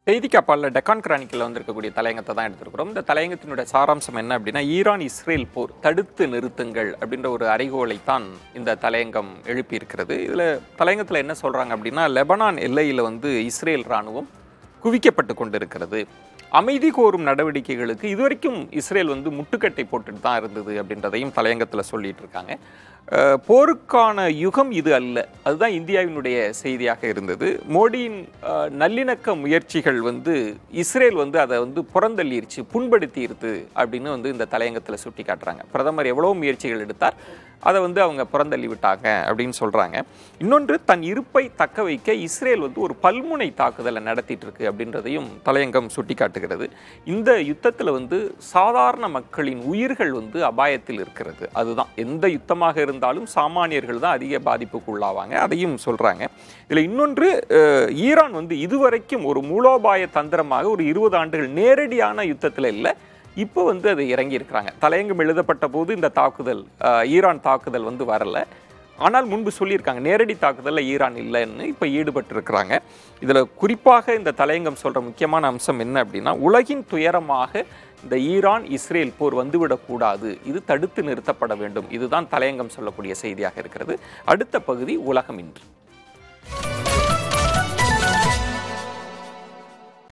செய்தி கப்பாலில் டெக்கான் கிரானிக்கில் வந்திருக்கக்கூடிய தலையங்கத்தை தான் எடுத்திருக்கிறோம் இந்த தலையங்கத்தினுடைய சாராம்சம் என்ன அப்படின்னா ஈரான் இஸ்ரேல் போர் தடுத்து நிறுத்துங்கள் அப்படின்ற ஒரு அறைகோலை தான் இந்த தலையங்கம் எழுப்பியிருக்கிறது இதில் தலையங்கத்தில் என்ன சொல்கிறாங்க அப்படின்னா லெபனான் எல்லையில் வந்து இஸ்ரேல் இராணுவம் குவிக்கப்பட்டு கொண்டிருக்கிறது அமைதி கோரும் நடவடிக்கைகளுக்கு இதுவரைக்கும் இஸ்ரேல் வந்து முட்டுக்கட்டை போட்டுட்டு தான் இருந்தது அப்படின்றதையும் தலையங்கத்தில் சொல்லிட்டு இருக்காங்க அஹ், போருக்கான யுகம் இது அல்ல அதுதான் இந்தியாவினுடைய செய்தியாக இருந்தது மோடியின் அஹ், நல்லிணக்க முயற்சிகள் வந்து இஸ்ரேல் வந்து அதை வந்து புறந்தள்ளிருச்சு புண்படுத்தியிருது அப்படின்னு வந்து இந்த தலையங்கத்தில் சுட்டி காட்டுறாங்க பிரதமர் எவ்வளோ முயற்சிகள் எடுத்தார் அதை வந்து அவங்க புறந்தள்ளி விட்டாங்க அப்படின்னு சொல்கிறாங்க இன்னொன்று தன் இருப்பை தக்க வைக்க இஸ்ரேல் வந்து ஒரு பல்முனை தாக்குதலை நடத்திட்டு இருக்கு அப்படின்றதையும் தலையங்கம் சுட்டி காட்டுகிறது இந்த யுத்தத்தில் வந்து சாதாரண மக்களின் உயிர்கள் வந்து அபாயத்தில் இருக்கிறது அதுதான் எந்த யுத்தமாக இருந்தாலும் சாமானியர்கள் தான் அதிக பாதிப்புக்கு உள்ளாவாங்க அதையும் சொல்கிறாங்க இதில் இன்னொன்று அஹ், ஈரான் வந்து இதுவரைக்கும் ஒரு மூலோபாய தந்திரமாக ஒரு இருபது ஆண்டுகள் நேரடியான யுத்தத்தில் இல்லை இப்போ வந்து அது இறங்கி இருக்கிறாங்க தலையங்கம் எழுதப்பட்ட போது இந்த தாக்குதல் அஹ், ஈரான் தாக்குதல் வந்து வரல ஆனால் முன்பு சொல்லியிருக்காங்க நேரடி தாக்குதலில் ஈரான் இல்லைன்னு இப்போ ஈடுபட்டு இருக்கிறாங்க இதில் குறிப்பாக இந்த தலையங்கம் சொல்கிற முக்கியமான அம்சம் என்ன அப்படின்னா உலகின் துயரமாக இந்த ஈரான் இஸ்ரேல் போர் வந்துவிடக்கூடாது இது தடுத்து நிறுத்தப்பட வேண்டும் இதுதான் தலையங்கம் சொல்லக்கூடிய செய்தியாக இருக்கிறது அடுத்த பகுதி உலகம் இன்று